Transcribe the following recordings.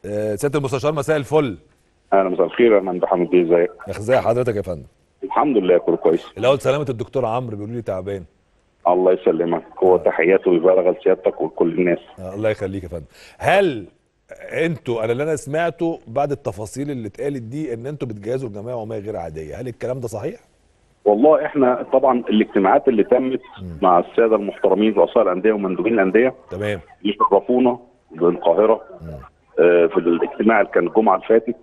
آه، سياده المستشار مساء الفل اهلا مساء الخير انا عند حمد بيه ازيك ازي حضرتك يا فندم الحمد لله كله كويس الاول سلامه الدكتور عمرو بيقولوا لي تعبان الله يسلمك هو تحياته ويبالغ لسيادتك ولكل الناس آه، الله يخليك يا فندم هل انتوا انا اللي انا سمعته بعد التفاصيل اللي اتقالت دي ان انتوا بتجهزوا الجمعيه عموميه غير عاديه هل الكلام ده صحيح والله احنا طبعا الاجتماعات اللي تمت مع الساده المحترمين رؤساء الانديه ومندوبين الانديه تمام يشرفونا بالقاهره آه، في الاجتماع اللي كان الجمعه اللي فاتت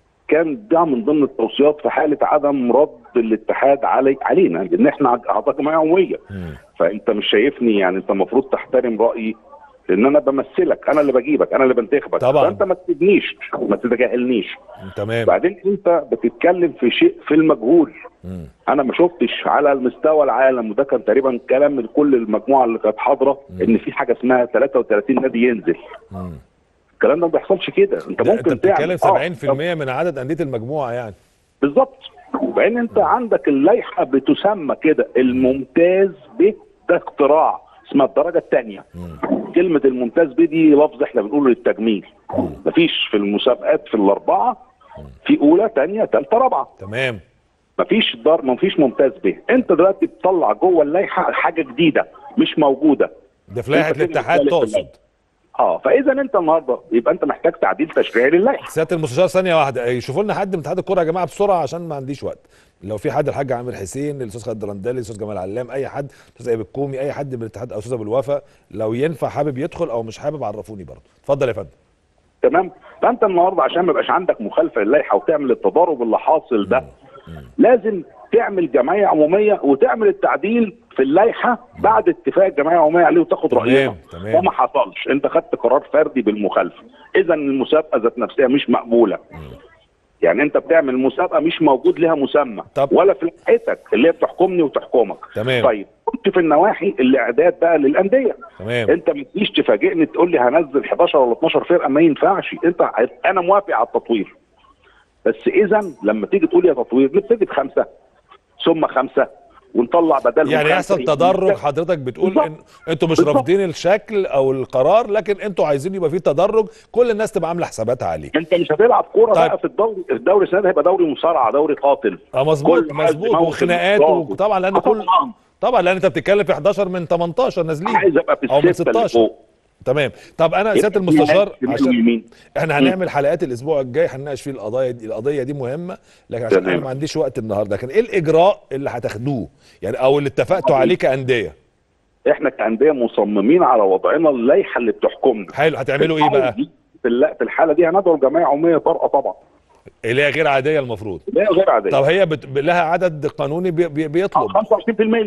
كان ده من ضمن التوصيات في حاله عدم رد الاتحاد علي علينا لان احنا اعضاء جمعيه عموميه مم. فانت مش شايفني يعني انت المفروض تحترم رايي لان انا بمثلك انا اللي بجيبك انا اللي بنتخبك طبعاً. فانت ما تسيبنيش ما تتجاهلنيش تمام بعدين انت بتتكلم في شيء في المجهول مم. انا ما شفتش على المستوى العالم وده كان تقريبا كلام من كل المجموعه اللي كانت حاضره ان في حاجه اسمها 33 نادي ينزل مم. الكلام ده ما بيحصلش كده انت ده ممكن انت بتتكلم تعمل- 70% من عدد انديه المجموعه يعني بالظبط وبعدين انت عندك اللائحه بتسمى كده الممتاز ب ده اختراع اسمها الدرجه الثانيه كلمه الممتاز ب دي لفظ احنا بنقوله للتجميل مفيش في المسابقات في الاربعه في اولى ثانيه ثالثه رابعه تمام مفيش دار مفيش ممتاز به انت دلوقتي بتطلع جوه اللائحه حاجه جديده مش موجوده ده في لائحه انت كده الاتحاد بتخالف تقصد اللائحة. اه فاذا انت النهارده يبقى انت محتاج تعديل تشريعي للائحه سياده المستشار ثانيه واحده يشوفوا لنا حد من اتحاد الكوره يا جماعه بسرعه عشان ما عنديش وقت لو في حد الحاج عامر حسين الاستاذ خالد درندلي الاستاذ جمال علام اي حد الاستاذ اياب الكومي اي حد من الاتحاد او استاذ ابو الوفا لو ينفع حابب يدخل او مش حابب عرفوني برضه اتفضل يا فندم تمام فانت النهارده عشان ما يبقاش عندك مخالفه للائحه وتعمل التضارب اللي حاصل ده لازم تعمل جمعيه عموميه وتعمل التعديل في اللائحه بعد اتفاق الجمعيه العموميه عليه وتاخد تمام، رايها تمام. ده ما حصلش انت خدت قرار فردي بالمخالفه اذا المسابقه ذات نفسها مش مقبوله يعني انت بتعمل مسابقه مش موجود لها مسمى طب. ولا في لائحتك اللي هي بتحكمني وتحكمك تمام. طيب كنت في النواحي الاعداد بقى للانديه تمام انت ما تجيش تفاجئني تقول لي هنزل 11 ولا 12 فرقه ما ينفعش انت انا موافق على التطوير بس اذا لما تيجي تقول يا تطوير نبتدي بخمسه ثم خمسه ونطلع بدلهم يعني خمسة. يحصل تدرج حضرتك بتقول بالظبط. ان انتوا مش بالظبط. رافضين الشكل او القرار لكن انتوا عايزين يبقى في تدرج كل الناس تبقى عامله حساباتها عليه انت مش هتلعب كوره طيب. بقى في الدوري الدوري السنه ده هيبقى دوري مصارعه دوري قاتل اه مظبوط كل واحد مظبوط يموت وخناقات المصاب. وطبعا لان آه كل طبعاً. طبعا لان انت بتتكلم في 11 من 18 نازلين عايز ابقى في او من السته اللي 16 فوق تمام طب انا سياده يبقى المستشار يمين عشان ويمين. احنا هنعمل حلقات الاسبوع الجاي هنناقش فيه القضايا دي القضيه دي مهمه لكن عشان تمام. انا ما عنديش وقت النهارده لكن ايه الاجراء اللي هتاخدوه يعني او اللي اتفقتوا عليه كانديه احنا كانديه مصممين على وضعنا اللائحه اللي بتحكمنا حلو هتعملوا ايه بقى في الل- في الحاله دي هندعو الجمعيه عموميه طارئه طبعا اللي هي غير عاديه المفروض لا غير عاديه طب هي بت... لها عدد قانوني بي... بي... بيطلب 25%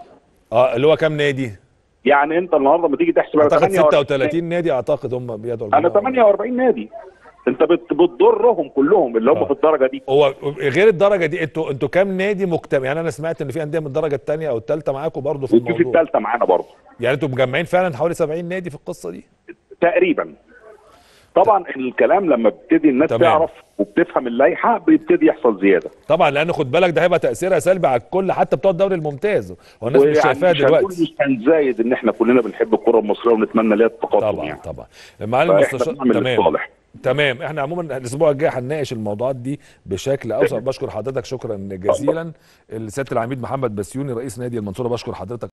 اه اللي هو كام نادي يعني انت النهارده لما تيجي تحسب على اعتقد 48 36 نادي اعتقد هم بيدعوا انا الجماعة. 48 نادي انت بت- بتضرهم كلهم اللي هم آه. في الدرجه دي هو غير الدرجه دي انتوا انتوا كام نادي مجتمع يعني انا سمعت ان في انديه من الدرجه الثانيه او الثالثه معاكم برضه في وفي في الموضوع الثالثه معانا برضه يعني انتوا مجمعين فعلا حوالي 70 نادي في القصه دي تقريبا طبعا الكلام لما بتبتدي الناس تمام. تعرف وبتفهم اللائحه بيبتدي يحصل زياده طبعا لان خد بالك ده هيبقى تاثيرها سلبي على الكل حتى بتوع الدوري الممتاز هو الناس مش ويعني شايفاها مش هنقول دلوقتي مش هنزايد ان احنا كلنا بنحب الكره المصريه ونتمنى ليها التقدم طبعا يعني طبعا معالي فاحنا المستشار بنعمل تمام الصالح تمام احنا عموما الاسبوع الجاي هنناقش الموضوعات دي بشكل اوسع بشكر حضرتك شكرا جزيلا السياده العميد محمد بسيوني رئيس نادي المنصوره بشكر حضرتك